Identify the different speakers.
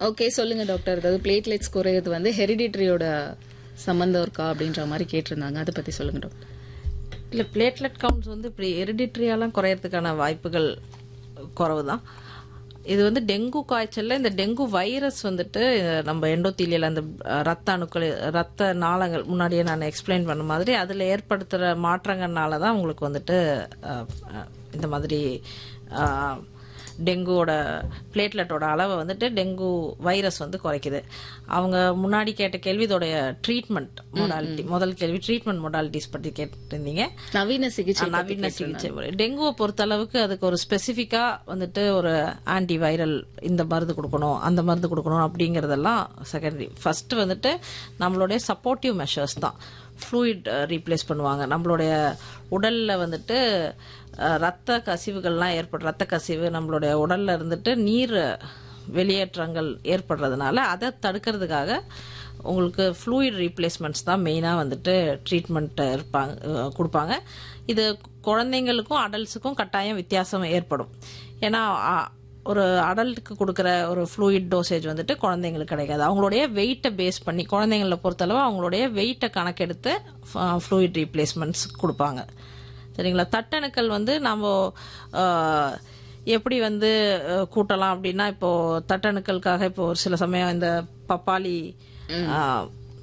Speaker 1: okay சொல்லுங்க doctor அதாவது platelets குறையிறது வந்து ஹெரிடிட்ரியோட சம்பந்தம் இருக்கா அப்படின்ற மாதிரி கேட்டிருந்தாங்க அதை பத்தி சொல்லுங்க டாக்டர்
Speaker 2: இல்லை பிளேட்லெட் கவுண்ட்ஸ் வந்து இப்படி ஹெரிடிட்ரியாலாம் குறையறதுக்கான வாய்ப்புகள் குறைவு தான் இது வந்து டெங்கு காய்ச்சல்ல இந்த டெங்கு வைரஸ் வந்துட்டு அஹ், நம்ம எண்டோத்தீலியல் அந்த அஹ், ரத்த அணுக்கள் ரத்த நாளங்கள் முன்னாடியே நான் எக்ஸ்பிளைன் பண்ண மாதிரி அதில் ஏற்படுத்துகிற மாற்றங்கள்னால தான் உங்களுக்கு வந்துட்டு அஹ், அஹ், இந்த மாதிரி அஹ், டெங்குவோட பிளேட்லெட்டோட அளவை வந்துட்டு டெங்கு வைரஸ் வந்து குறைக்குது அவங்க முன்னாடி கேட்ட கேள்வி இதோடைய ட்ரீட்மெண்ட் மொடாலிட்டி முதல் கேள்வி ட்ரீட்மெண்ட் மொடாலிட்டிஸ் பற்றி கேட்டிருந்தீங்க
Speaker 1: நவீன சிகிச்சை பத்தி
Speaker 2: நவீன சிகிச்சை முறை டெங்குவை பொறுத்த அளவுக்கு அதுக்கு ஒரு ஸ்பெசிஃபிக்கா வந்துட்டு ஒரு ஆன்டி வைரல் இந்த மருந்து கொடுக்கணும் அந்த மருந்து கொடுக்கணும் அப்படிங்கறதெல்லாம் செகண்டரி ஃபர்ஸ்ட் வந்துட்டு நம்மளுடைய சப்போர்ட்டிவ் மெஷர்ஸ் தான் ஃப்ளூயிட் ரீப்ளேஸ் பண்ணுவாங்க நம்மளுடைய உடல்ல வந்துட்டு அஹ், ரத்த கசிவுகள்லாம் ஏற்படும் ரத்த கசிவு நம்மளுடைய உடல்ல இருந்துட்டு நீர் வெளியேற்றங்கள் ஏற்படுறதுனால அதை தடுக்கிறதுக்காக உங்களுக்கு ஃப்ளூயிட் ரீப்ளேஸ்மெண்ட்ஸ் தான் மெயினாக வந்துட்டு ட்ரீட்மெண்ட் இருப்பாங்க அஹ் கொடுப்பாங்க இது குழந்தைங்களுக்கும் அடல்ட்ஸுக்கும் கட்டாயம் வித்தியாசம் ஏற்படும் ஏன்னா அ- ஒரு அடல்ட்டுக்கு கொடுக்குற ஒரு ஃப்ளூயிட் டோசேஜ் வந்துட்டு குழந்தைங்களுக்கு கிடைக்காது அவங்களுடைய வெயிட்டை பேஸ் பண்ணி குழந்தைங்களை பொறுத்தளவு அவங்களுடைய வெயிட்டை கணக்கெடுத்து ஃப்ளூயிட் ரீப்ளேஸ்மெண்ட்ஸ் கொடுப்பாங்க சரிங்களா தட்டணுக்கள் வந்து நம்ம அஹ், எப்படி வந்து அஹ், கூட்டலாம் அப்படின்னா இப்போ தட்டணுக்களுக்காக இப்போ ஒரு சில சமயம் இந்த பப்பாளி அஹ்,